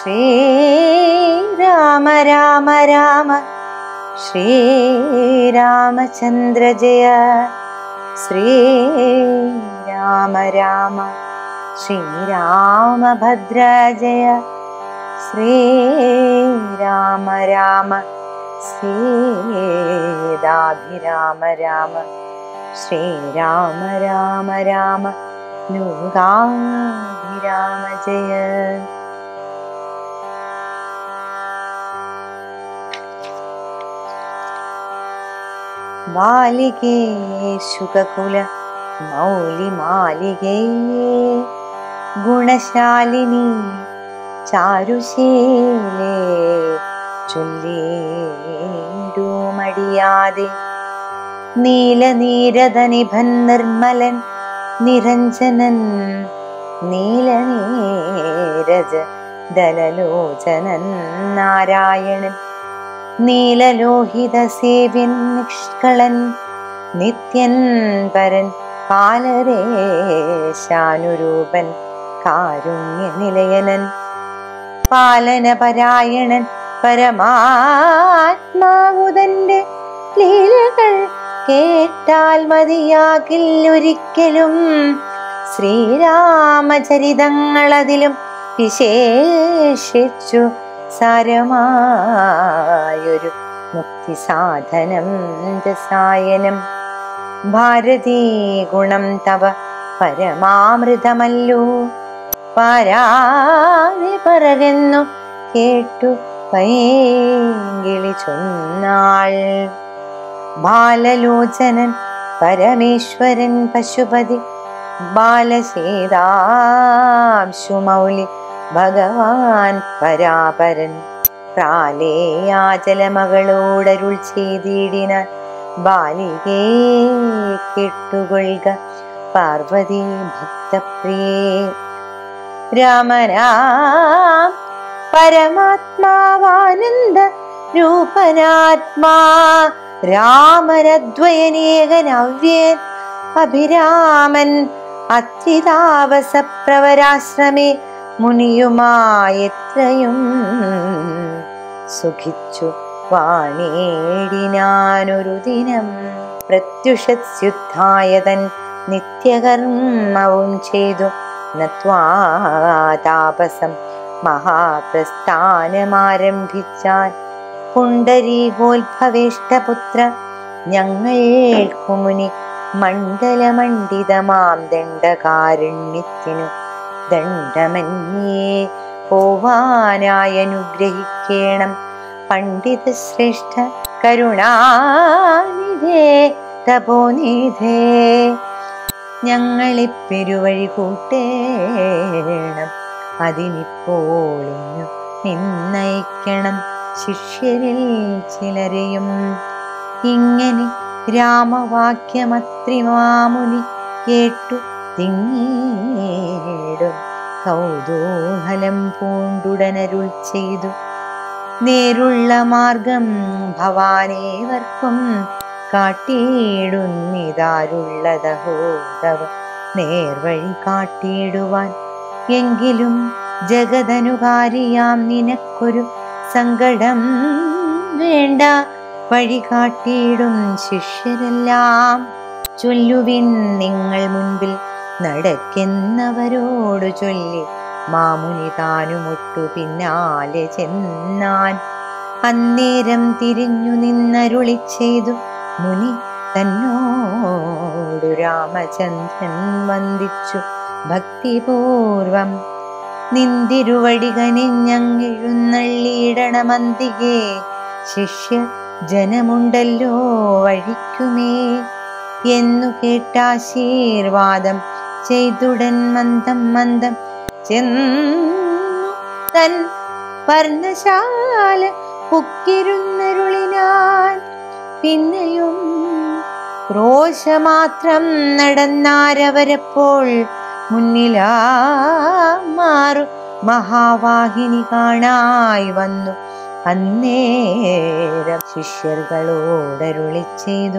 ശ്രീരാമ രാമ രാമ ശ്രീരാമചന്ദ്ര ജയ ശ്രീരാമ രാമ ശ്രീരാമഭദ്ര ജയ ശ്രീരാമ രാമ സീതാഭിരാമ രാമ ശ്രീരാമ രാമ രാമ ലോകാഭിരാമ ജയ മാലികേ ശുകകുല മൗലി മാലികേ ഗുണശാലിനി ചാരുശീലേ ചൊല്ലിടുമടിയാതെ നീലനീരതനിഭൻ നിർമ്മലൻ നിരഞ്ജനൻ നീലനീരജ ദലലോചനൻ നാരായണൻ നീലലോഹിത സേവ്യൻ നിഷ്കളൻ നിത്യൻ പരൻ പാലരേശാനുരൂപൻ കാരുണ്യനിലയനൻ പാലനപരായണൻ പരമാത്മാവുതന്റെ ലീലകൾ കേട്ടാൽ മതിയാകിൽ ഒരിക്കലും ശ്രീരാമചരിതങ്ങളതിലും വിശേഷിച്ചു സാരമായൊരു മുക്തി സാധനം രസായനം ഭാരതീ ഗുണം തവ പരമാമൃതമല്ലോ പാരാതെ പറകുന്നു കേട്ടു പൈങ്കിളി ചൊന്നാൾ ബാലലോചനൻ പരമേശ്വരൻ പശുപതി ബാലസീതാംശുമൗലി ഭഗവാൻ പരാപരൻ പ്രാലേയാചലമകളോടരുൾ ചെയ്തിടിനാൻ ബാലികേ കെട്ടുകൊള്ളുക പാർവതി ഭക്തപ്രിയേ രാമനാം പരമാത്മാവാനന്ദ രൂപനാത്മാ രാമനദ്വയനേകനവ്യൻ അഭിരാമൻ അത്രിതാവസപ്രവരാശ്രമേ മുനിയുമായെത്രയും സുഖിച്ചു വാണേടിനാനൊരു ദിനം പ്രത്യുഷത്യുദ്ധായതൻ നിത്യകർമ്മവും ചെയ്തു നത്വാതാപസം മഹാപ്രസ്ഥാനമാരംഭിച്ചാൻ പുണ്ടരീകോത്ഭവേഷ്ടപുത്ര ഞങ്ങൾക്കു മുനി മണ്ഡലമണ്ഡിതമാം ദണ്ഡകാരുണ്യത്തിനു ദണ്ഡമന്യേ പോവാനായി അനുഗ്രഹിക്കേണം പണ്ഡിത ശ്രേഷ്ഠ കരുണാനിധേ തപോനിധേ ഞങ്ങളിപ്പെരുവഴി കൂട്ടേണം അതിനിപ്പോളിഞ്ഞു നിന്നയിക്കണം ശിഷ്യരിൽ ചിലരെയും ഇങ്ങനെ രാമവാക്യമത്രിമാമുനി കേട്ടു തിങ്ങീടും കൗതൂഹലം പൂണ്ടുടനരുൾ ചെയ്തു നേരുള്ള മാർഗം ഭവാനേവർക്കും കാട്ടിയിടുന്നിതാരുള്ളതഹോതവ നേർവഴി കാട്ടിയിടുവാൻ എങ്കിലും ജഗതനുകാരിയാം നിനക്കൊരു സങ്കടം വേണ്ട വഴി കാട്ടിയിടും ശിഷ്യരെല്ലാം ചൊല്ലുവിൻ നിങ്ങൾ മുൻപിൽ നടക്കെന്നവരോട് ചൊല്ലി മാമുനി താനുമൊട്ടു പിന്നാലെ ചെന്നാൻ അന്നേരം തിരിഞ്ഞു നിന്നരുളി ചെയ്തു മുനി തന്നോടു രാമചന്ദ്രൻ വന്ദിച്ചു ഭക്തിപൂർവം നിന്തിരുവടികനിഞ്ഞെഴുന്നള്ളിയിടണമന്തികെ ശിഷ്യ ജനമുണ്ടല്ലോ വഴിക്കുമേ എന്നു കേട്ടാശീർവാദം ചെയ്തുടൻ മന്ദം മന്ദം ചെന്നു തൻ വർണ്ണശാല പുക്കിരുന്നരുളിനാൻ പിന്നെയും ക്രോശമാത്രം നടന്നാരവരപ്പോൾ മുന്നിലാ മാറു മഹാവാഹിനി കാണായി വന്നു അന്നേരം ശിഷ്യർകളോടരുളി ചെയ്തു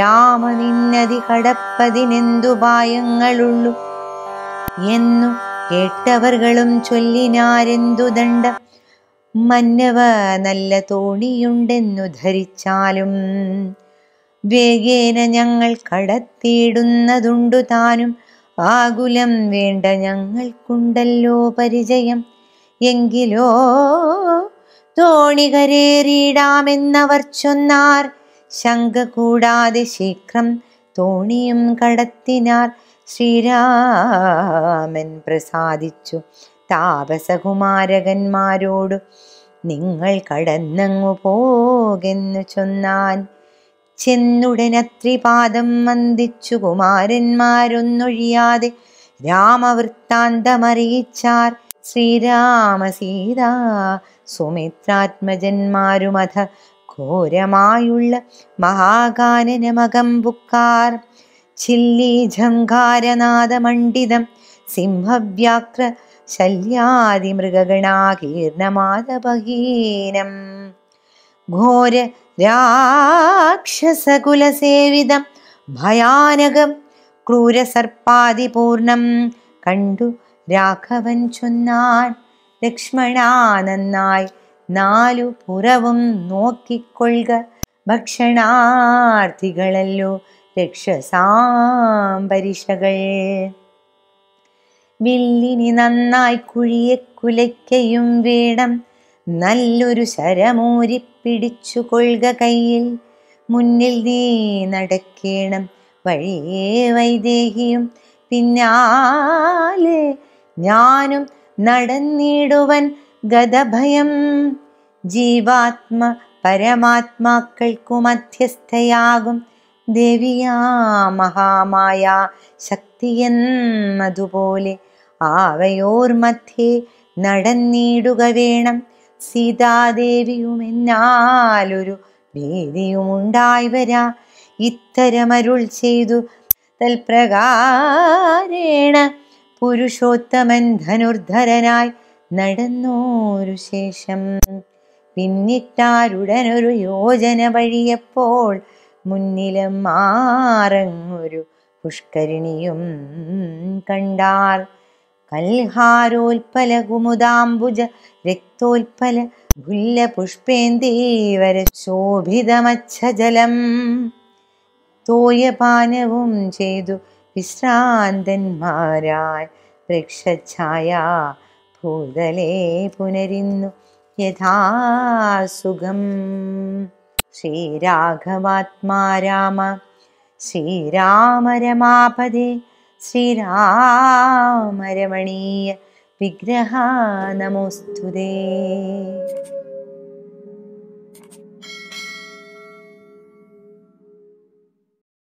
രാമനിന്നതി കടപ്പതിനെന്തു ഭയങ്ങളുള്ളു എന്നു കേട്ടവർകളും ചൊല്ലിനാരെന്തു ദണ്ഡം മന്നവ നല്ല തോണിയുണ്ടെന്നു ധരിച്ചാലും വേഗേന ഞങ്ങൾ കടത്തിയിടുന്നതുണ്ടു താനും ആകുലം വേണ്ട ഞങ്ങൾക്കുണ്ടല്ലോ പരിചയം എങ്കിലോ തോണി കരേറിയിടാമെന്നവർ ചൊന്നാർ ശങ്ക കൂടാതെ ശീഘ്രം തോണിയും കടത്തിനാർ ശ്രീരാമൻ പ്രസാദിച്ചു താപസകുമാരകന്മാരോടു നിങ്ങൾ കടന്നങ്ങു പോകെന്നു ചൊന്നാൻ ചെന്നുടനത്രിപാദം വന്ദിച്ചു കുമാരന്മാരൊന്നൊഴിയാതെ രാമവൃത്താന്തമറിയിച്ചാർ ശ്രീരാമ സീതാ സുമിത്രാത്മജന്മാരുമഥ ഘോരമായുള്ള മഹാകാനനമകം ബുക്കാർ ചില്ലി ഝങ്കാരനാദമണ്ഡിതം സിംഹവ്യാക്ര ശല്യാദിമൃഗഗണാകീർണമാദപഹീനം ഘോര രാക്ഷസകുലസേവിതം ഭയാനകം ക്രൂരസർപ്പാദിപൂർണം കണ്ടു രാഘവൻ ചൊന്നാൻ ലക്ഷ്മണാ നന്നായി നാലു പുറവും നോക്കിക്കൊള്ളുക ഭക്ഷണാർത്ഥികളല്ലോ രക്ഷസാംബരിഷകൾ വില്ലിനി നന്നായി കുഴിയെ കുലയ്ക്കയും വേണം നല്ലൊരു ശരമൂരി പിടിച്ചു കൊള്ളുക കയ്യിൽ മുന്നിൽ നീ നടക്കേണം വഴിയേ വൈദേഹിയും പിന്നാലെ ഞാനും നടന്നിടുവൻ ഗതഭയം ജീവാത്മ പരമാത്മാക്കൾക്കു മധ്യസ്ഥയാകും ദേവിയാ മഹാമായ ശക്തിയെന്നതുപോലെ ആവയോർ മധ്യേ നടന്നിടുക വേണം സീതാദേവിയുമെന്നാലൊരു ഭീതിയുമുണ്ടായി വരാ ഇത്തരമരുൾ ചെയ്തു തൽപ്രകാരേണ പുരുഷോത്തമൻ ധനുർധരനായി നടന്നോരു ശേഷം പിന്നിട്ടാരുടനൊരു യോജന വഴിയപ്പോൾ മുന്നിലും മാറങ്ങൊരു പുഷ്കരിണിയും കണ്ടാർ കൽഹാരോൽപ്പല കുമുദാംബുജ രക്തോൽപ്പല ഭുല്ല പുഷ്പേന്ദീവര ശോഭിതമച്ഛജലം തോയപാനവും ചെയ്തു വിശ്രാന്തന്മാരായി വൃക്ഷഛായ ഭൂതലേ പുനരിന്നു യഥാസുഖം ശ്രീരാഘവാത്മാ രാമ ശ്രീരാമ രമാപദേ ശ്രീരാമരമണീയ വിഗ്രഹ നമോസ്തുതേ